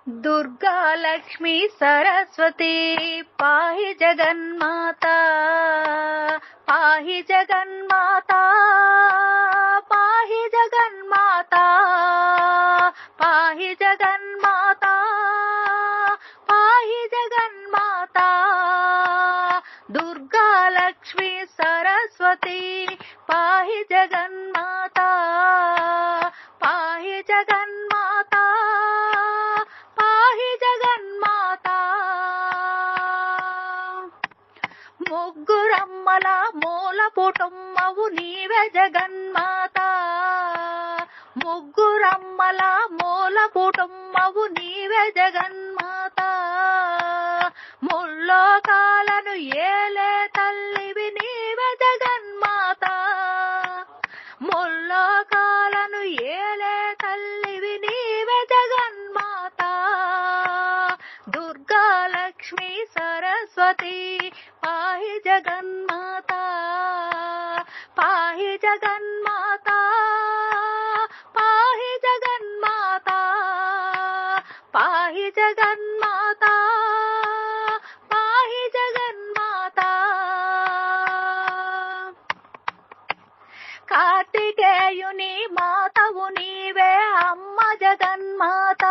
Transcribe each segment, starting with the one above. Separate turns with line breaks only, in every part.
దుర్గా లక్ష్మి సరస్వతి పాహి జగన్మాత పాహి జగన్మాత పాహి జగన్మాత పాహి జగన్మాత పాహి జగన్మాత దుర్గా లక్ష్మి సరస్వతి పాహి జగన్మాత పాహి జగన్మాత పాహి జగన్మాత ముగ్గురమ్మల మూల పుటమ్మవు నీవే జగన్మాత ముగ్గురమ్మల మూల పుటమ్మవు నీవే జగన్మాత ముల్లోకాలను ఏలే తల్లివి నీవే జగన్మాత ముల్లోకాలను ఏలే తల్లివి నీవే జగన్మాత దుర్గా లక్ష్మి సరస్వతి పాహి జగన్మాత పాహి జగన్మాత పాహి జగన్మాత పాహి జగన్మాత పాహి జగన్మాత కార్తికేయుని మాతవు నీవే అమ్మ జగన్మాత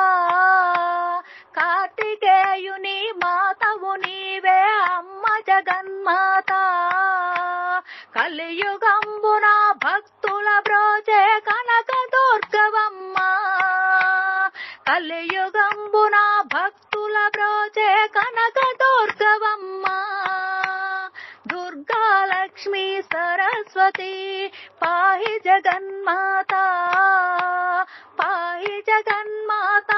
కార్తికేయుని మాతవు నీవే అమ్మ జగన్మాత కలియుగంబున భక్తుల బ్రోచే కనక దుర్గవమ్మ కలియుగంబున భక్తుల బ్రోచే కనక దుర్గవమ్మ దుర్గా లక్ష్మి సరస్వతి పాహి జగన్మాత పాహి జగన్మాత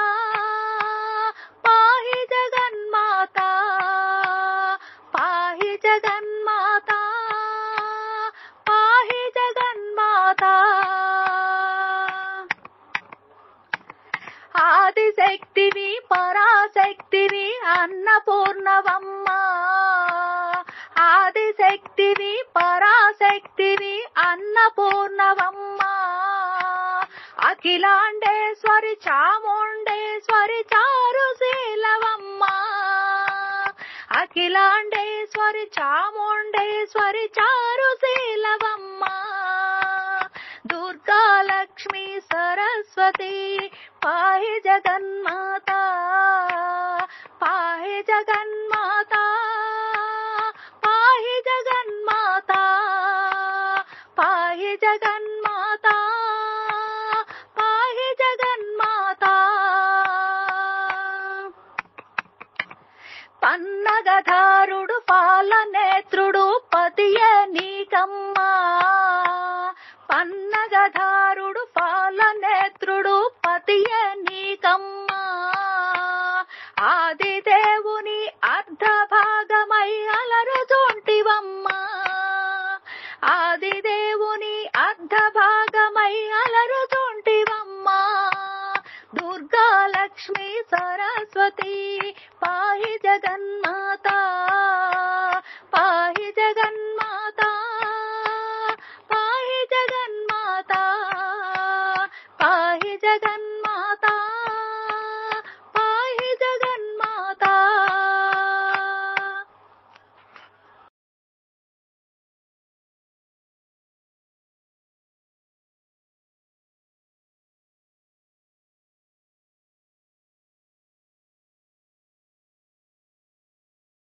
పాహి జగన్మాత పాహి జగన్మాత పాహి జగన్మాత ఆదిశక్తివి పరాశక్తివి అన్నపూర్ణవమ్మ ఆదిశక్తివి పరాశక్తివి అన్నపూర్ణవమ్మ అఖిలాండేశ్వరి చాముండేశ్వరి చారుశీలవమ్మ అఖిలాండేశ్వరి చాముండేశ్వరి చారుశీలవమ్మ దుర్గా లక్ష్మి సరస్వతి పాహి జగన్మాత పాహి జగన్మాత పాహి జగన్మాత పాహి జగన్మాత పాహి జగన్మాత పన్నగధారుడు పాలనేత్రుడు పతియే నీకమ్మా పన్నగధారుడు పాలనేత్రుడు పతియే నీకమ్మా ఆదిదేవుని అర్ధ భాగమై అలరుచుంటివమ్మా ఆదిదేవుని అర్ధ భాగమై అలరుచుంటివమ్మా దుర్గా లక్ష్మి సరస్వతి పాహి జగన్